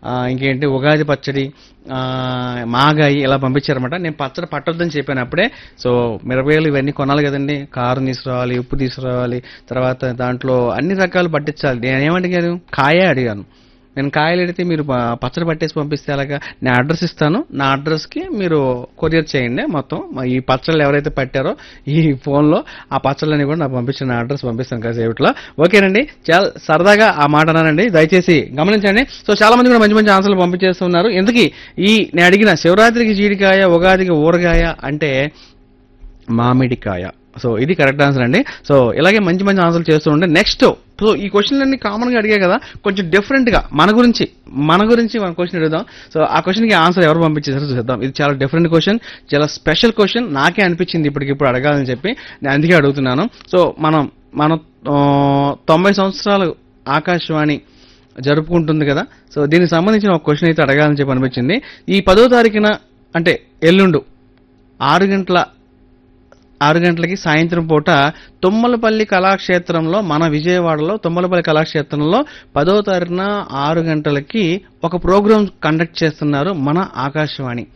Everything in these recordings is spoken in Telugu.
ఆ, ఇంకేంటి ఉగాది పచ్చడి ఆ, మాగాయి ఇలా పంపించారన్నమాట నేను పచ్చడి పట్టొద్దని చెప్పాను అప్పుడే సో మిరపకాయలు ఇవన్నీ కొనాలి కదండి కారం తీసుకురావాలి ఉప్పు తీసుకురావాలి తర్వాత దాంట్లో అన్ని రకాలు పట్టించాలి నేను ఏమడిగాను కాయే అడిగాను నేను కాయలు అడిగితే మీరు ప- పచ్చడి పట్టేసి పంపిస్తే అలాగా నేను అడ్రస్ ఇస్తాను నా అడ్రస్కి మీరు కొరియర్ చేయండి మొత్తం మా ఈ పచ్చళ్ళు ఎవరైతే పట్టారో ఈ ఫోన్లో ఆ పచ్చళ్ళని కూడా నాకు పంపించిన నా అడ్రస్ పంపిస్తాను కాసేపట్లో ఓకేనండి చాలా సరదాగా ఆ మాట అన్నానండి దయచేసి గమనించండి సో చాలా మంది కూడా మంచి మంచి ఆన్సర్లు పంపించేస్తున్నారు ఎందుకు ఈ నేను అడిగిన శివరాత్రికి జీడికాయ ఉగాదికి ఊరగాయ అంటే మామిడికాయ సో ఇది కరెక్ట్ ఆన్సర్ అండి సో ఇలాగే మంచి మంచి ఆన్సర్లు చేస్తూ ఉంటే నెక్స్ట్ సో ఈ క్వశ్చన్ అన్ని కామన్ గా అడిగా కదా కొంచెం డిఫరెంట్ గా మన గురించి మన గురించి మన క్వశ్చన్ అడుగుదాం సో ఆ క్వశ్చన్ కి ఆన్సర్ ఎవరు పంపించేసారో చూద్దాం ఇది చాలా డిఫరెంట్ క్వశ్చన్ చాలా స్పెషల్ క్వశ్చన్ నాకే అనిపించింది ఇప్పటికిప్పుడు అడగాలని చెప్పి నేను అందుకే అడుగుతున్నాను సో మనం మనం ఆ, తొంభై సంవత్సరాలు ఆకాశవాణి జరుపుకుంటుంది కదా సో దీనికి సంబంధించిన ఒక క్వశ్చన్ అయితే అడగాలని చెప్పి అనిపించింది ఈ పదో తారీఖున అంటే ఎల్లుండు ఆరు గంటల ఆరు గంటలకి సాయంత్రం పూట తుమ్మలపల్లి కళాక్షేత్రంలో మన విజయవాడలో తుమ్మలపల్లి కళాక్షేత్రంలో పదో తారీఖున ఆరు గంటలకి ఒక ప్రోగ్రాం కండక్ట్ చేస్తున్నారు మన ఆకాశవాణి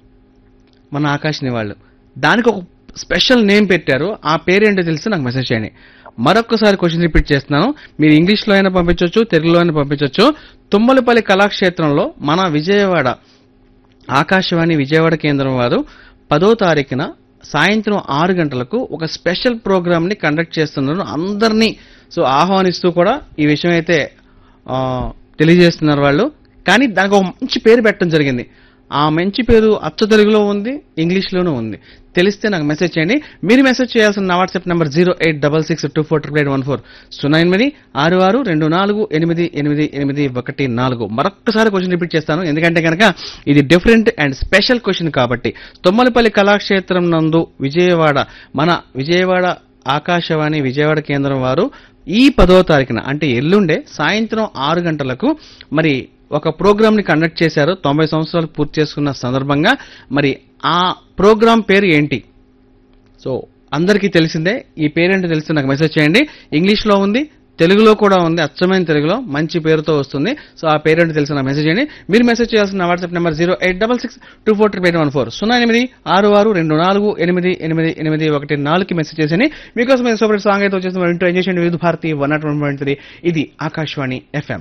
మన ఆకాశని వాళ్ళు దానికి ఒక స్పెషల్ నేమ్ పెట్టారు ఆ పేరేంటో తెలిసి నాకు మెసేజ్ చేయండి మరొకసారి క్వశ్చన్ రిపీట్ చేస్తున్నాను మీరు ఇంగ్లీష్లో అయినా పంపించవచ్చు తెలుగులో అయినా పంపించవచ్చు తుమ్మలపల్లి కళాక్షేత్రంలో మన విజయవాడ ఆకాశవాణి విజయవాడ కేంద్రం వారు పదో తారీఖున సాయంత్రం ఆరు గంటలకు ఒక స్పెషల్ ప్రోగ్రామ్ ని కండక్ట్ చేస్తున్నారు అందరినీ సో ఆహ్వానిస్తూ కూడా ఈ విషయం అయితే ఆ, తెలియజేస్తున్నారు వాళ్ళు కానీ దానికి ఒక మంచి పేరు పెట్టడం జరిగింది ఆ మంచి పేరు అచ్చ తెలుగులో ఉంది ఇంగ్లీష్లోనూ ఉంది తెలిస్తే నాకు మెసేజ్ చేయండి మీరు మెసేజ్ చేయాల్సిన నా WhatsApp number zero eight double six two four triple eight one four సున్నా ఎనిమిది ఆరు ఆరు రెండు నాలుగు ఎనిమిది ఎనిమిది ఎనిమిది ఒకటి నాలుగు మరొక్కసారి క్వశ్చన్ రిపీట్ చేస్తాను ఎందుకంటే కనుక ఇది డిఫరెంట్ అండ్ స్పెషల్ క్వశ్చన్ కాబట్టి తొమ్మలపల్లి కళాక్షేత్రం నందు విజయవాడ మన విజయవాడ ఆకాశవాణి విజయవాడ కేంద్రం వారు ఈ పదో తారీఖున అంటే ఎల్లుండే సాయంత్రం ఆరు గంటలకు మరి ఒక ప్రోగ్రామ్ ని కండక్ట్ చేశారు తొంభై సంవత్సరాలు పూర్తి చేసుకున్న సందర్భంగా మరి ఆ ప్రోగ్రామ్ పేరు ఏంటి సో అందరికీ తెలిసిందే ఈ పేరేంటో తెలిసి నాకు మెసేజ్ చేయండి ఇంగ్లీష్లో ఉంది తెలుగులో కూడా ఉంది అచ్చమైన తెలుగులో మంచి పేరుతో వస్తుంది సో ఆ పేరేంటో తెలిసి నాకు మెసేజ్ చేయండి మీరు మెసేజ్ చేయాల్సిన నా WhatsApp number zero eight double six two four triple eight one four సున్నా ఎనిమిది ఆరు ఆరు రెండు నాలుగు ఎనిమిది ఎనిమిది ఎనిమిది ఒకటి నాలుగుకి మెసేజ్ చేసి మీకోసం నేను సూపర్ సాంగ్ అయితే వచ్చేసి ఇంటూ ఎంజాయ్ చేయండి Vividh Bharati one nought one point three ఇది ఆకాశవాణి ఎఫ్ఎం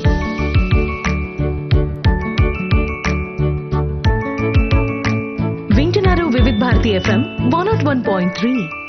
వింటున్నారు Vividh Bharati FM one nought one point three